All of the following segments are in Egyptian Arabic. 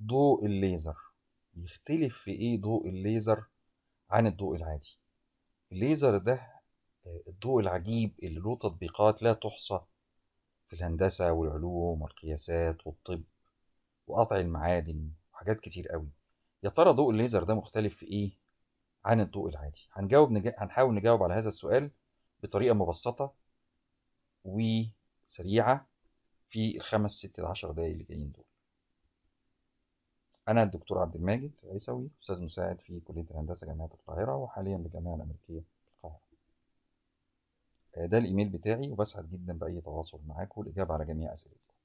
ضوء الليزر يختلف في ايه ضوء الليزر عن الضوء العادي الليزر ده آه، الضوء العجيب اللي له تطبيقات لا تحصى في الهندسة والعلوم والقياسات والطب وقطع المعادن وحاجات كتير قوي يا ترى ضوء الليزر ده مختلف في ايه عن الضوء العادي هنجاوب نج... هنحاول نجاوب على هذا السؤال بطريقة مبسطة وسريعة في الخمس ست عشر دقايق اللي جايين دول أنا الدكتور عبد الماجد عيسوي أستاذ مساعد في كلية الهندسة جامعة القاهرة وحاليا بالجامعة الأمريكية في القاهرة آه، ده الإيميل بتاعي وبسعد جدا بأي تواصل معاكم والإجابة على جميع أسئلتكم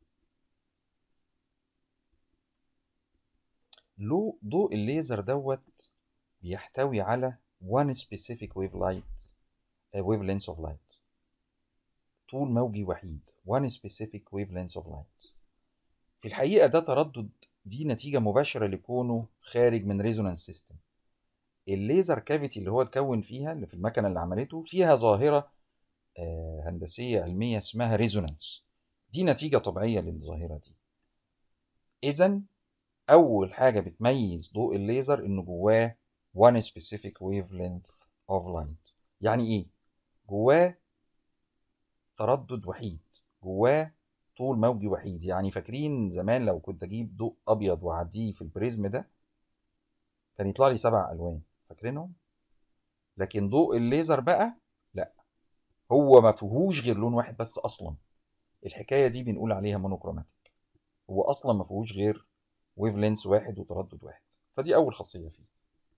له ضوء الليزر دوت بيحتوي على one specific wavelength uh, wavelength of light طول موجي وحيد one specific wavelength of light في الحقيقة ده تردد دي نتيجة مباشرة لكونه خارج من ريزونانس سيستم الليزر كافيتي اللي هو اتكون فيها اللي في المكنة اللي عملته فيها ظاهرة آه، هندسية علمية اسمها ريزونانس دي نتيجة طبيعية للظاهرة دي إذا أول حاجة بتميز ضوء الليزر إنه جواه one specific wavelength of light يعني إيه؟ جواه تردد وحيد جواه طول موجي وحيد يعني فاكرين زمان لو كنت أجيب ضوء أبيض وأعديه في البريزم ده كان يطلع لي سبع ألوان فاكرينهم؟ لكن ضوء الليزر بقى لا هو ما فيهوش غير لون واحد بس أصلا الحكاية دي بنقول عليها مونوكروماتيك هو أصلا ما فيهوش غير ويف لينس واحد وتردد واحد فدي أول خاصية فيه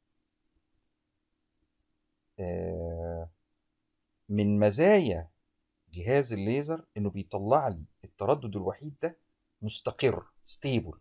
آه، من مزايا جهاز الليزر انه بيطلع لي التردد الوحيد ده مستقر ستيبل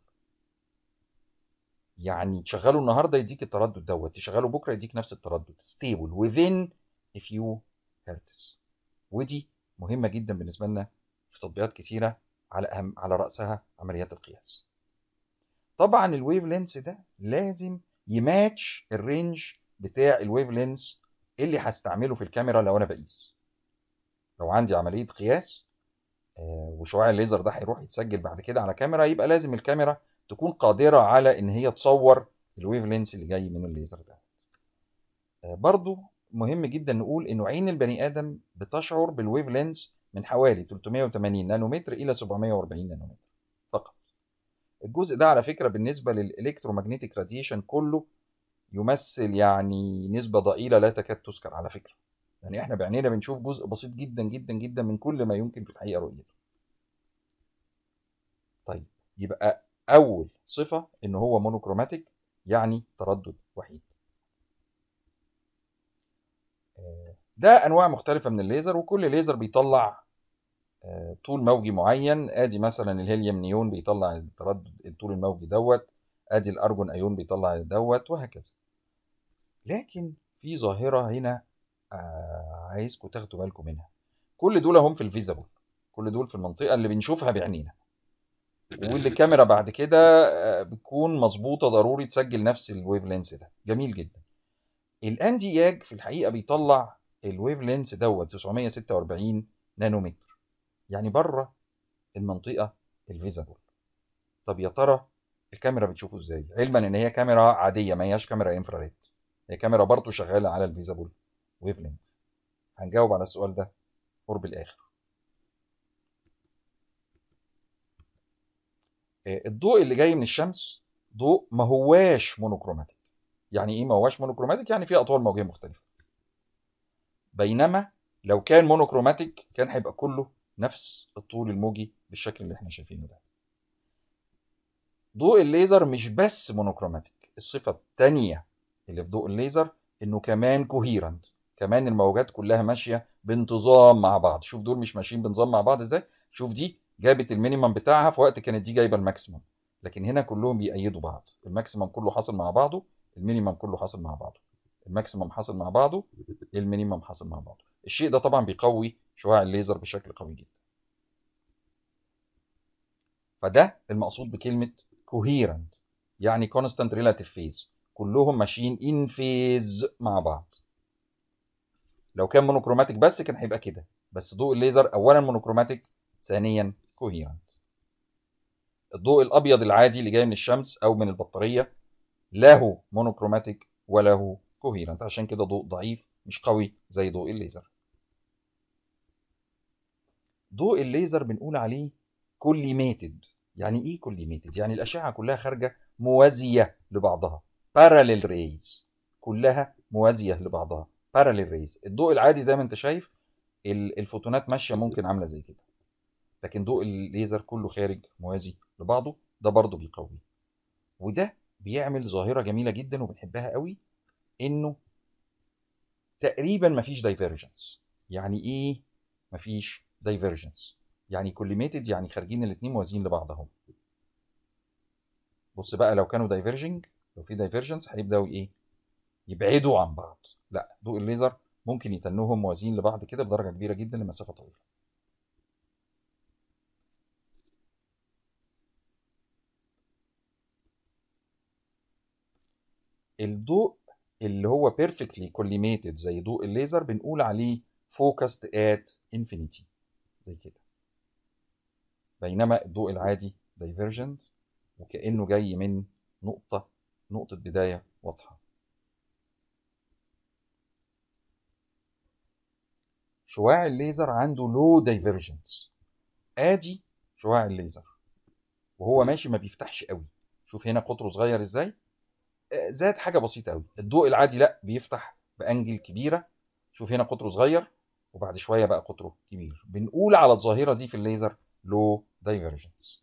يعني تشغله النهارده يديك التردد دوت تشغله بكره يديك نفس التردد ستيبل within a few hertz ودي مهمه جدا بالنسبه لنا في تطبيقات كتيره على اهم على راسها عمليات القياس طبعا الويف لينس ده لازم يماتش الرينج بتاع الويف لينس اللي هستعمله في الكاميرا لو انا بقيس لو عندي عمليه قياس آه، وشعاع الليزر ده هيروح يتسجل بعد كده على كاميرا يبقى لازم الكاميرا تكون قادره على ان هي تصور الويف لينس اللي جاي من الليزر ده آه، برضو مهم جدا نقول انه عين البني ادم بتشعر بالويف لينس من حوالي 380 نانومتر الى 740 نانومتر فقط الجزء ده على فكره بالنسبه للالكترومagnetic راديشن كله يمثل يعني نسبه ضئيله لا تكاد تذكر على فكره يعني احنا بعينينا بنشوف جزء بسيط جدا جدا جدا من كل ما يمكن في الحقيقه رؤيته طيب يبقى اول صفه ان هو مونوكروماتيك يعني تردد وحيد آه، ده انواع مختلفه من الليزر وكل ليزر بيطلع آه، طول موجي معين ادي مثلا الهيليوم نيون بيطلع التردد الطول الموجي دوت ادي الارجون ايون بيطلع دوت وهكذا لكن في ظاهره هنا آه، عايزكم تاخدوا بالكم منها كل دول هم في الفيزابل كل دول في المنطقه اللي بنشوفها بعينينا واللي الكاميرا بعد كده آه، بتكون مظبوطه ضروري تسجل نفس الويف لينس ده جميل جدا الاندي ياج في الحقيقه بيطلع الويف لينس دوت 946 نانومتر يعني بره المنطقه الفيزابل طب يا ترى الكاميرا بتشوفه ازاي علما ان هي كاميرا عاديه ما هياش كاميرا انفراريد هي كاميرا برضه شغاله على الفيزابل ويف لينث هنجاوب على السؤال ده قرب الاخر آه، الضوء اللي جاي من الشمس ضوء ما هواش مونوكروماتيك يعني ايه ما هواش مونوكروماتيك يعني فيه اطوال موجيه مختلفه بينما لو كان مونوكروماتيك كان هيبقى كله نفس الطول الموجي بالشكل اللي احنا شايفينه ده ضوء الليزر مش بس مونوكروماتيك الصفه الثانيه اللي في ضوء الليزر انه كمان كوهيرنت كمان الموجات كلها ماشيه بانتظام مع بعض شوف دول مش ماشيين بنظام مع بعض ازاي شوف دي جابت المينيمم بتاعها في وقت كانت دي جايبه الماكسيمم لكن هنا كلهم بيأيدوا بعض الماكسيمم كله حاصل مع بعضه المينيمم كله حاصل مع بعضه الماكسيمم حاصل مع بعضه المينيمم حاصل مع بعضه الشيء ده طبعا بيقوي شعاع الليزر بشكل قوي جدا فده المقصود بكلمه coherent يعني constant relative phase كلهم ماشيين in phase مع بعض لو كان مونوكروماتيك بس كان هيبقى كده بس ضوء الليزر اولا مونوكروماتيك ثانيا كوهيرنت الضوء الابيض العادي اللي جاي من الشمس او من البطاريه له مونوكروماتيك وله كوهيرنت عشان كده ضوء ضعيف مش قوي زي ضوء الليزر ضوء الليزر بنقول عليه كوليميتد يعني ايه كوليميتد يعني الاشعه كلها خارجه موازيه لبعضها parallel rays كلها موازيه لبعضها parallel rays الضوء العادي زي ما انت شايف الفوتونات ماشيه ممكن عامله زي كده لكن ضوء الليزر كله خارج موازي لبعضه ده برضه بيقوي وده بيعمل ظاهره جميله جدا وبنحبها قوي انه تقريبا مفيش دايفيرجنس يعني ايه مفيش دايفيرجنس يعني كوليميتد يعني خارجين الاثنين موازيين لبعض اهو بص بقى لو كانوا دايفيرجنج لو في دايفيرجنس هيبداوا ايه يبعدوا عن بعض لا ضوء الليزر ممكن يتنوهم موازيين لبعض كده بدرجه كبيره جدا لمسافه طويله الضوء اللي هو بيرفكتلي كوليميتد زي ضوء الليزر بنقول عليه فوكست ات انفينيتي زي كده بينما الضوء العادي دايفيرجنت وكأنه جاي من نقطة نقطة بداية واضحة شعاع الليزر عنده لو دايفيرجنس ادي شعاع الليزر وهو ماشي ما بيفتحش قوي شوف هنا قطره صغير ازاي زاد حاجه بسيطه قوي الضوء العادي لا بيفتح بانجل كبيره شوف هنا قطره صغير وبعد شويه بقى قطره كبير بنقول على الظاهره دي في الليزر لو دايفرجنس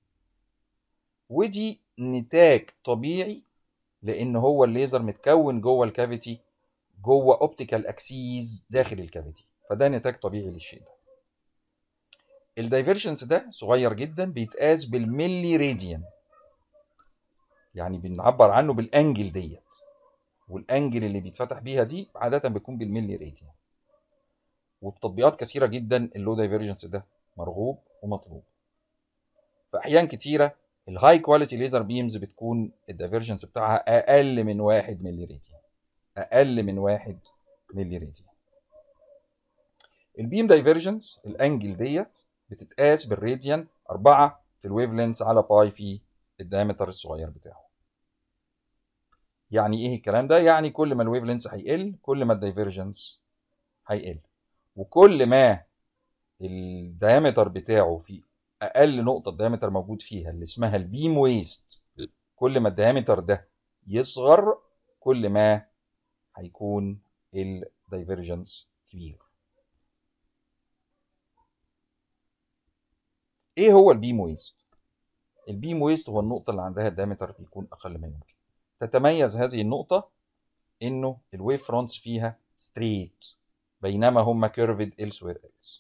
ودي نتاج طبيعي لان هو الليزر متكون جوه الكافيتي جوه اوبتيكال اكسيز داخل الكافيتي فده نتاج طبيعي للشيء ده الدايفرجنس ده صغير جدا بيتقاس بالملي راديان يعني بنعبر عنه بالانجل ديت والانجل اللي بيتفتح بيها دي عاده بيكون بالملي راديان وفي تطبيقات كثيره جدا اللو دايفرجنس ده مرغوب ومطلوب في احيان كتيره الهاي كواليتي ليزر بيمز بتكون الدايفرجنس بتاعها اقل من 1 ملي راديان اقل من 1 ملي راديان البيم دايفرجنس الانجل ديت بتتقاس بالراديان 4 في الويف لينث على باي في الدايمتر الصغير بتاعه يعني ايه الكلام ده يعني كل ما الويف لينث هيقل كل ما الدايفرجنس هيقل وكل ما الدايمتر بتاعه في اقل نقطه الدايمتر موجود فيها اللي اسمها البيم ويست كل ما الدايمتر ده يصغر كل ما هيكون الدايفرجنس كبير ايه هو البيم ويست البيم ويست هو النقطه اللي عندها الدايمتر بيكون اقل ما يمكن تتميز هذه النقطه انه الويف فرونتس فيها ستريت بينما هم كيرفد elsewhere else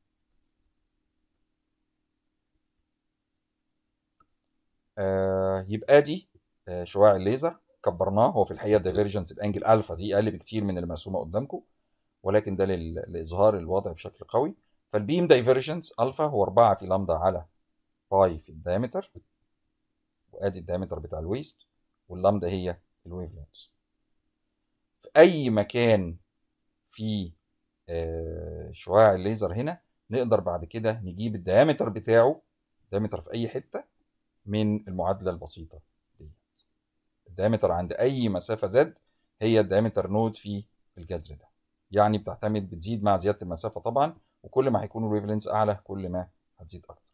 آه يبقى دي آه شعاع الليزر كبرناه هو في الحقيقه دايفرجنس الانجل الفا دي اقل بكتير من المرسومه قدامكم ولكن ده لاظهار الوضع بشكل قوي فالبيم دايفرجنس الفا هو 4 في لامدا على باي في الدايمتر وادي الدايمتر بتاع الويست واللامدا هي الويف لينث في اي مكان في آه شعاع الليزر هنا نقدر بعد كده نجيب الديامتر بتاعه الديامتر في اي حته من المعادله البسيطه دي الديامتر عند اي مسافه زد هي الديامتر نود في الجذر ده يعني بتعتمد بتزيد مع زياده المسافه طبعا وكل ما هيكون الويف لينث اعلى كل ما هتزيد اكتر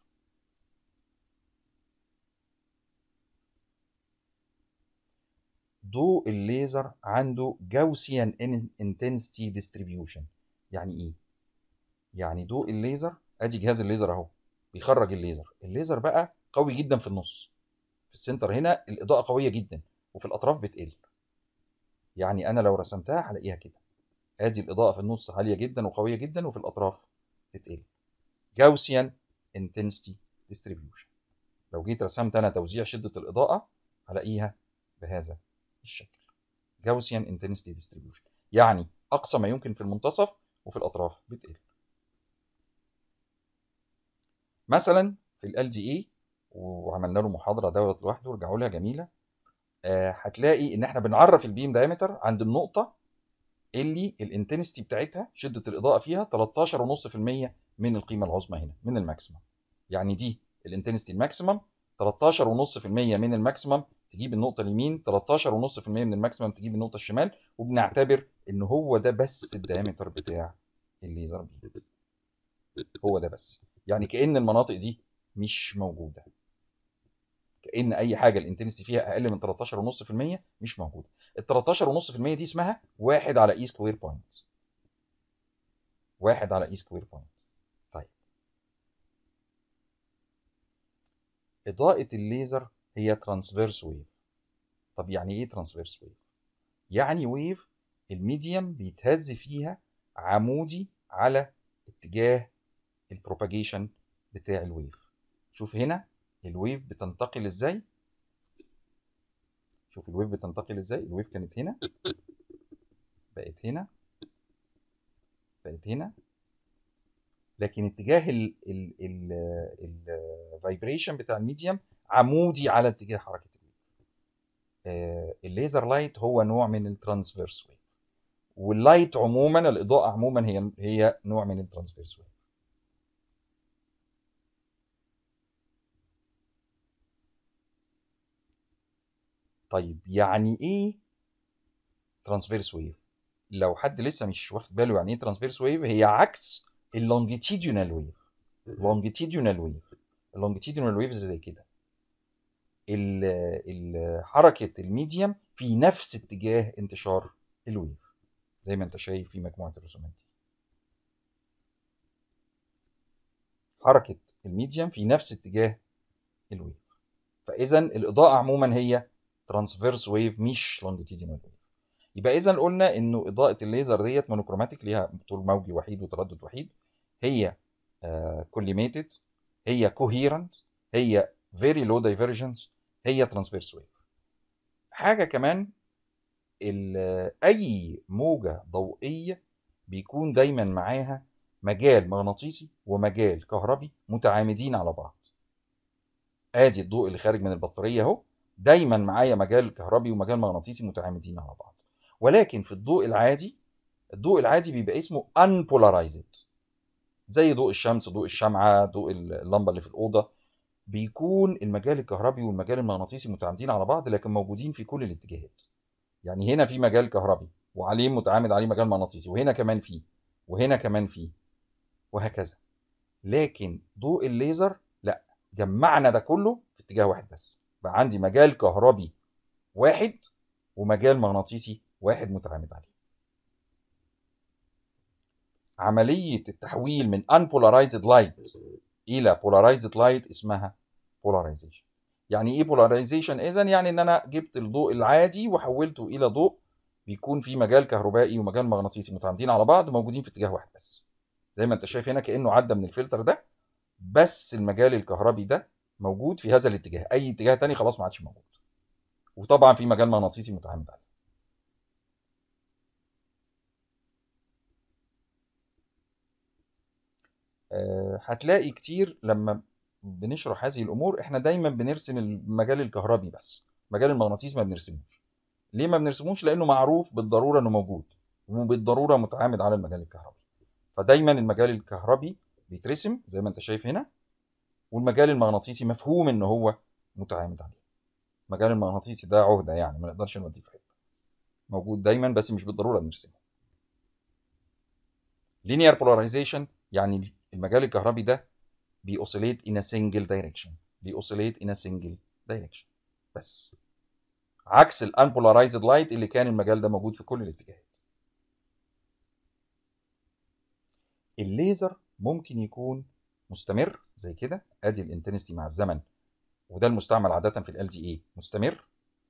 ضوء الليزر عنده جاوسيان انتنسيتي ديستريبيوشن يعني ايه يعني ضوء الليزر ادي جهاز الليزر اهو بيخرج الليزر الليزر بقى قوي جدا في النص في السنتر هنا الاضاءه قويه جدا وفي الاطراف بتقل يعني انا لو رسمتها هلاقيها كده ادي الاضاءه في النص عاليه جدا وقويه جدا وفي الاطراف بتقل جاوسيان انتنسيتي ديستريبيوشن لو جيت رسمت انا توزيع شده الاضاءه هلاقيها بهذا الشكل جاوسيان انتنسيتي ديستريبيوشن يعني اقصى ما يمكن في المنتصف وفي الاطراف بتقل مثلا في ال دي اي وعملنا له محاضره دوت لوحده ورجعوا لها جميله آه هتلاقي ان احنا بنعرف البيم دايمتر عند النقطه اللي الانتنسيتي بتاعتها شده الاضاءه فيها 13.5% من القيمه العظمى هنا من الماكسيمم يعني دي الانتنسيتي الماكسيمم 13.5% من الماكسيمم تجيب النقطة اليمين 13.5% من الماكسيمم تجيب النقطة الشمال وبنعتبر ان هو ده بس الدايمتر بتاع الليزر بيم هو ده بس يعني كأن المناطق دي مش موجودة كأن أي حاجة الانتنسي فيها أقل من 13.5% مش موجودة ال 13.5% دي اسمها واحد على اي سكوير بوينت واحد على اي سكوير بوينت طيب إضاءة الليزر هي ترانسفيرس ويف طب يعني ايه ترانسفيرس ويف يعني ويف الميديم بيتهز فيها عمودي على اتجاه البروباجيشن بتاع الويف شوف هنا الويف بتنتقل ازاي شوف الويف بتنتقل ازاي الويف كانت هنا بقت هنا بقت هنا لكن اتجاه ال ال ال الفايبريشن بتاع الميديم عمودي على اتجاه حركه الويف آه الليزر لايت هو نوع من الترانسفيرس ويف واللايت عموما الاضاءه عموما هي هي نوع من الترانسفيرس ويف طيب يعني ايه ترانسفيرس ويف لو حد لسه مش واخد باله يعني ايه ترانسفيرس ويف هي عكس اللونجيتيديونال ويف لونجيتيديونال ويف اللونجيتيديونال ويف زي كده حركه الميديم في نفس اتجاه انتشار الويف زي ما انت شايف في مجموعه الرسومات دي حركه الميديم في نفس اتجاه الويف فاذا الاضاءه عموما هي ترانسفيرس ويف مش لونجيتيدينال ويف يبقى اذا قلنا انه اضاءه الليزر ديت مونوكروماتيك ليها طول موجي وحيد وتردد وحيد هي كوليميتد uh, هي كوهيرنت هي فيري لو دايفرجنس هي ترانسفيرس ويف حاجه كمان اي موجه ضوئيه بيكون دايما معاها مجال مغناطيسي ومجال كهربي متعامدين على بعض ادي الضوء اللي خارج من البطاريه اهو دايما معايا مجال كهربي ومجال مغناطيسي متعامدين على بعض ولكن في الضوء العادي الضوء العادي بيبقى اسمه unpolarized زي ضوء الشمس ضوء الشمعة ضوء اللمبة اللي في الأوضة بيكون المجال الكهربي والمجال المغناطيسي متعامدين على بعض لكن موجودين في كل الاتجاهات يعني هنا في مجال كهربي وعليه متعامد عليه مجال مغناطيسي وهنا كمان فيه وهنا كمان فيه وهكذا لكن ضوء الليزر لا جمعنا ده كله في اتجاه واحد بس بقى عندي مجال كهربي واحد ومجال مغناطيسي واحد متعامد عليه عملية التحويل من unpolarized light إلى polarized light اسمها polarization يعني إيه polarization إذن يعني إن أنا جبت الضوء العادي وحولته إلى ضوء بيكون فيه مجال كهربائي ومجال مغناطيسي متعامدين على بعض موجودين في اتجاه واحد بس زي ما انت شايف هنا كأنه عدى من الفلتر ده بس المجال الكهربي ده موجود في هذا الاتجاه اي اتجاه تاني خلاص ما عادش موجود وطبعا في مجال مغناطيسي متعامد عليه أه هتلاقي كتير لما بنشرح هذه الامور احنا دايما بنرسم المجال الكهربي بس المجال المغناطيسي ما بنرسموش ليه ما بنرسموش لانه معروف بالضروره انه موجود وبالضروره متعامد على المجال الكهربي فدايما المجال الكهربي بيترسم زي ما انت شايف هنا والمجال المغناطيسي مفهوم ان هو متعامد عليه المجال المغناطيسي ده عهده يعني ما نقدرش نوديه في حته موجود دايما بس مش بالضروره نرسمه linear polarization يعني المجال الكهربي ده بيأوسيليت in a single direction بيأوسيليت in a single direction بس عكس ال unpolarized light اللي كان المجال ده موجود في كل الاتجاهات الليزر ممكن يكون مستمر زي كده ادي الانتنستي مع الزمن وده المستعمل عاده في ال دي اي مستمر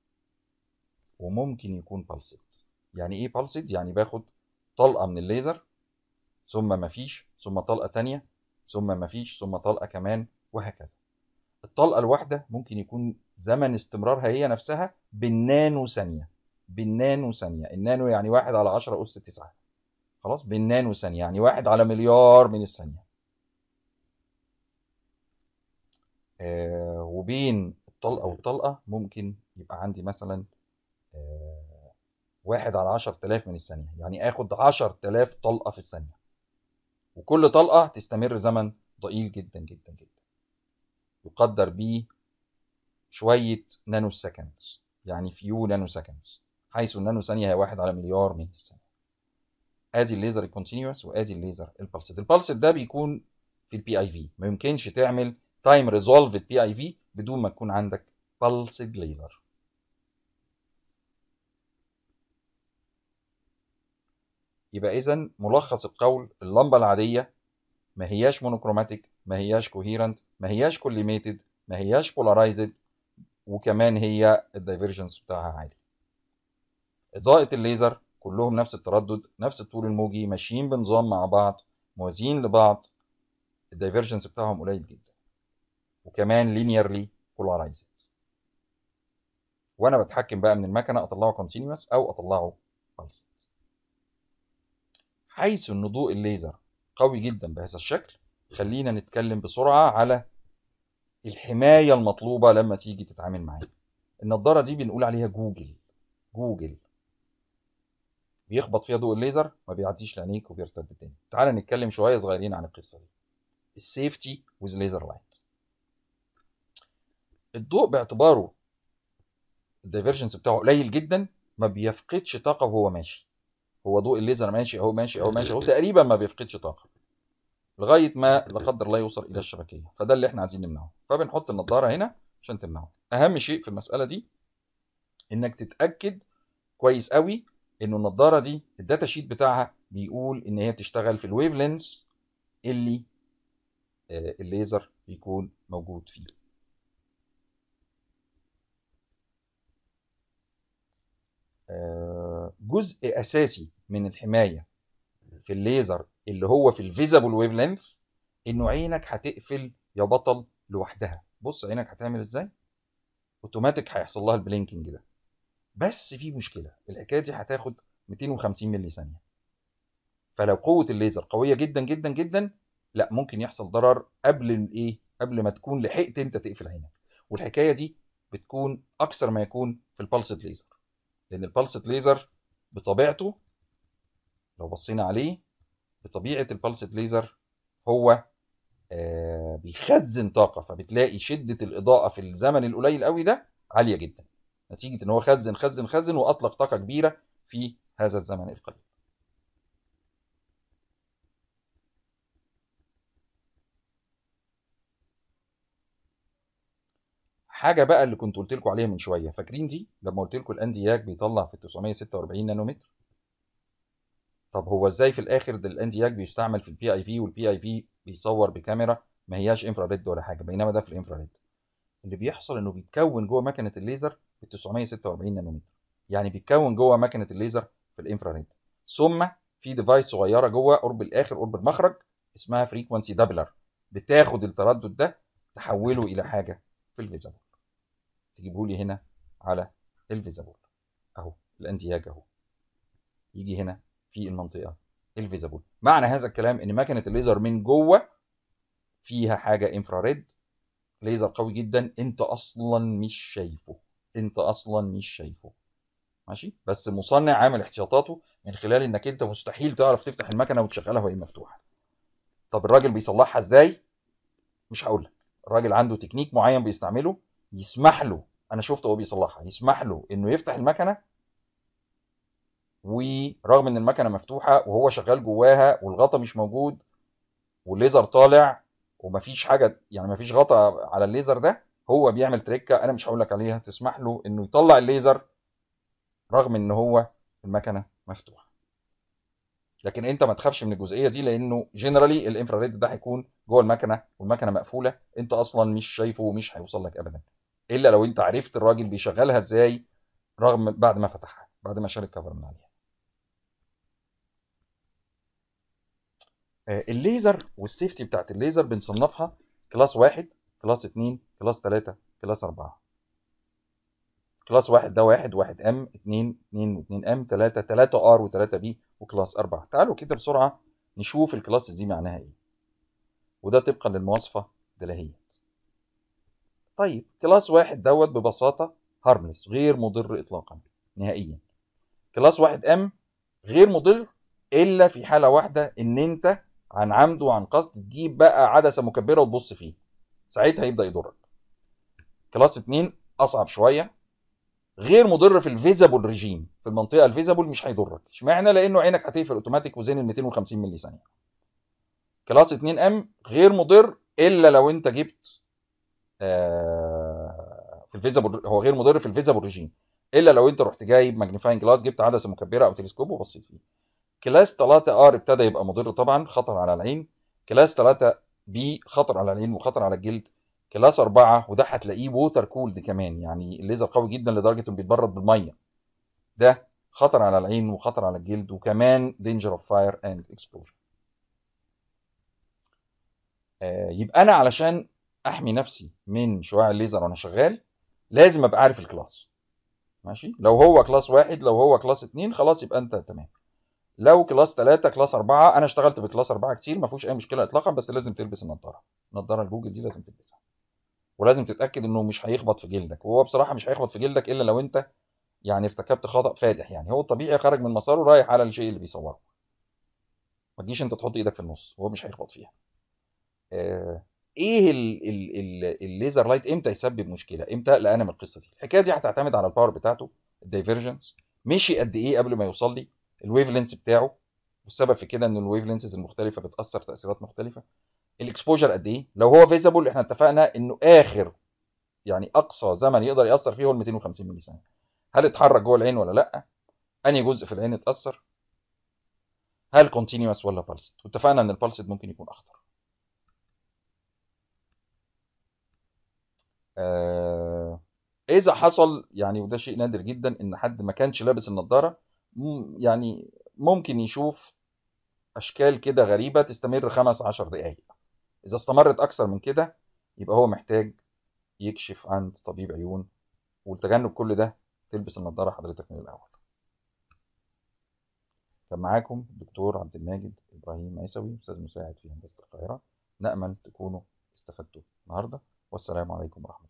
وممكن يكون بالسد يعني ايه بالسد يعني باخد طلقه من الليزر ثم مفيش ثم طلقه تانية ثم مفيش ثم طلقه كمان وهكذا الطلقه الواحده ممكن يكون زمن استمرارها هي نفسها بالنانو ثانيه بالنانو ثانيه النانو يعني واحد على 10 اس 9 خلاص بالنانو ثانيه يعني واحد على مليار من الثانيه آه وبين الطلقه والطلقه ممكن يبقى عندي مثلا آه واحد على 10000 من الثانيه يعني اخد 10000 طلقه في الثانيه وكل طلقه تستمر زمن ضئيل جدا جدا جدا يقدر ب شويه نانو سكندز يعني فيو نانو سكندز حيث النانو ثانيه هي واحد على مليار من الثانيه ادي الليزر الكونتينوس وادي الليزر البلسد البلسد ده بيكون في البي اي في ما يمكنش تعمل تايم ريزولف بي اي في بدون ما تكون عندك بلسد ليزر يبقى اذا ملخص القول اللمبه العاديه ما هياش مونوكروماتيك ما هياش كوهيرنت ما هياش كوليميتد ما هياش بولارايزد وكمان هي الدايفرجنس بتاعها عالي اضاءه الليزر كلهم نفس التردد نفس الطول الموجي ماشيين بنظام مع بعض موازيين لبعض الدايفرجنس بتاعهم قليل جدا وكمان لينيرلي بولارايزد وانا بتحكم بقى من المكنه اطلعه كونتينوس او اطلعه pulsed حيث ان ضوء الليزر قوي جدا بهذا الشكل خلينا نتكلم بسرعه على الحمايه المطلوبه لما تيجي تتعامل معاه النضاره دي بنقول عليها جوجل جوجل بيخبط فيها ضوء الليزر ما بيعديش لعينيك وبيرتد تاني تعال نتكلم شويه صغيرين عن القصه دي السيفتي ويز ليزر لايت الضوء باعتباره الدايفرجنس بتاعه قليل جدا ما بيفقدش طاقه وهو ماشي هو ضوء الليزر ماشي اهو ماشي اهو ماشي اهو تقريبا ما بيفقدش طاقه لغايه ما لا قدر الله يوصل الى الشبكيه فده اللي احنا عايزين نمنعه فبنحط النضاره هنا عشان تمنعه اهم شيء في المساله دي انك تتاكد كويس قوي انه النضاره دي الداتا شيت بتاعها بيقول ان هي بتشتغل في الويف لينس اللي آه، الليزر بيكون موجود فيه آه، جزء اساسي من الحمايه في الليزر اللي هو في الفيزابل ويف لينث انه عينك هتقفل يا بطل لوحدها بص عينك هتعمل ازاي اوتوماتيك هيحصل لها البلينكينج ده بس في مشكله الحكايه دي هتاخد 250 ملي ثانيه فلو قوه الليزر قويه جدا جدا جدا لا ممكن يحصل ضرر قبل الايه قبل ما تكون لحقت انت تقفل عينك والحكايه دي بتكون اكثر ما يكون في البلسد ليزر لان البلسد ليزر بطبيعته لو بصينا عليه بطبيعه البلسد ليزر هو آه بيخزن طاقه فبتلاقي شده الاضاءه في الزمن القليل قوي ده عاليه جدا نتيجه ان هو خزن خزن خزن واطلق طاقه كبيره في هذا الزمن القليل حاجه بقى اللي كنت قلت لكم عليها من شويه فاكرين دي لما قلت لكم الاندياك بيطلع في 946 نانومتر طب هو ازاي في الاخر ده الاندياك بيستعمل في البي اي في والبي اي في بيصور بكاميرا ما هياش انفراريد ولا حاجه بينما ده في الانفراريد اللي بيحصل انه بيتكون جوه مكنه الليزر ب 946 نانومتر يعني بيتكون جوه مكنه الليزر في الانفراريد ثم في ديفايس صغيره جوه قرب الاخر قرب المخرج اسمها فريكونسي دابلر بتاخد التردد ده تحوله الى حاجه في الفيزابل تجيبه لي هنا على الفيزابل اهو الاندياج اهو يجي هنا في المنطقه الفيزابل معنى هذا الكلام ان مكنه الليزر من جوه فيها حاجه انفراريد ليزر قوي جدا انت اصلا مش شايفه انت اصلا مش شايفه ماشي بس المصنع عامل احتياطاته من خلال انك انت مستحيل تعرف تفتح المكنه وتشغلها وهي مفتوحه طب الراجل بيصلحها ازاي مش هقول لك الراجل عنده تكنيك معين بيستعمله يسمح له انا شفته وهو بيصلحها يسمح له انه يفتح المكنه ورغم ان المكنه مفتوحه وهو شغال جواها والغطا مش موجود والليزر طالع ومفيش حاجه يعني مفيش غطا على الليزر ده هو بيعمل تريكه انا مش هقول لك عليها تسمح له انه يطلع الليزر رغم ان هو المكنه مفتوحه لكن انت ما تخافش من الجزئيه دي لانه جنرالي الانفراريد ده هيكون جوه المكنه والمكنه مقفوله انت اصلا مش شايفه ومش هيوصل لك ابدا الا لو انت عرفت الراجل بيشغلها ازاي رغم بعد ما فتحها بعد ما شال الكفر من عليها آه، الليزر والسيفتي بتاعت الليزر بنصنفها كلاس واحد كلاس اتنين كلاس تلاتة كلاس أربعة كلاس واحد ده واحد واحد ام اتنين اتنين واتنين ام تلاتة تلاتة ار وتلاتة بي وكلاس أربعة تعالوا كده بسرعة نشوف الكلاسز دي معناها ايه وده طبقا للمواصفة دلهية طيب كلاس واحد دوت ببساطة هارملس غير مضر إطلاقا نهائيا كلاس واحد ام غير مضر إلا في حالة واحدة إن أنت عن عمد وعن قصد تجيب بقى عدسة مكبرة وتبص فيه ساعتها يبدأ يضرك كلاس اتنين اصعب شويه غير مضر في الفيزابل ريجيم في المنطقه الفيزابل مش هيضرك اشمعنى لانه عينك هتقفل اوتوماتيك وزين ال 250 ملي ثانيه كلاس 2 ام غير مضر الا لو انت جبت آه في الفيزابل هو غير مضر في الفيزابل ريجيم الا لو انت رحت جايب ماجنيفاينج جلاس جبت عدسه مكبره او تلسكوب وبصيت فيه كلاس 3 ار ابتدى يبقى مضر طبعا خطر على العين كلاس 3 بي خطر على العين وخطر على الجلد كلاس 4 وده هتلاقيه ووتر كولد كمان يعني الليزر قوي جدا لدرجه انه بيتبرد بالميه ده خطر على العين وخطر على الجلد وكمان دينجر اوف فاير اند اكسبلوجن يبقى انا علشان احمي نفسي من شعاع الليزر وانا شغال لازم ابقى عارف الكلاس ماشي لو هو كلاس واحد لو هو كلاس اتنين خلاص يبقى انت تمام لو كلاس 3 كلاس 4 انا اشتغلت بكلاس 4 كتير ما فيهوش اي مشكله اطلاقا بس لازم تلبس النضاره النضاره الجوجل دي لازم تلبسها ولازم تتاكد انه مش هيخبط في جلدك وهو بصراحه مش هيخبط في جلدك الا لو انت يعني ارتكبت خطا فادح يعني هو الطبيعي خرج من مساره رايح على الشيء اللي بيصوره ما تجيش انت تحط ايدك في النص هو مش هيخبط فيها آه ايه ال ال ال الليزر لايت امتى يسبب مشكله امتى اقلق انا من القصه دي الحكايه دي هتعتمد على الباور بتاعته الدايفرجنس مشي قد ايه قبل ما يوصل لي الويف لينس بتاعه والسبب في كده ان الويف لينسز المختلفه بتاثر تاثيرات مختلفه الاكسبوجر قد ايه لو هو فيزابل احنا اتفقنا انه اخر يعني اقصى زمن يقدر ياثر فيه هو ال 250 ملي ثانيه هل اتحرك جوه العين ولا لا انهي جزء في العين اتاثر هل كونتينوس ولا بالسد واتفقنا ان البالسد ممكن يكون اخطر آه اذا حصل يعني وده شيء نادر جدا ان حد ما كانش لابس النضاره يعني ممكن يشوف اشكال كده غريبه تستمر خمس عشر دقائق اذا استمرت اكثر من كده يبقى هو محتاج يكشف عند طبيب عيون ولتجنب كل ده تلبس النضاره حضرتك من الاول كان معاكم الدكتور عبد الماجد ابراهيم عيسوي استاذ مساعد في هندسه القاهره نامل تكونوا استفدتوا النهارده والسلام عليكم ورحمه الله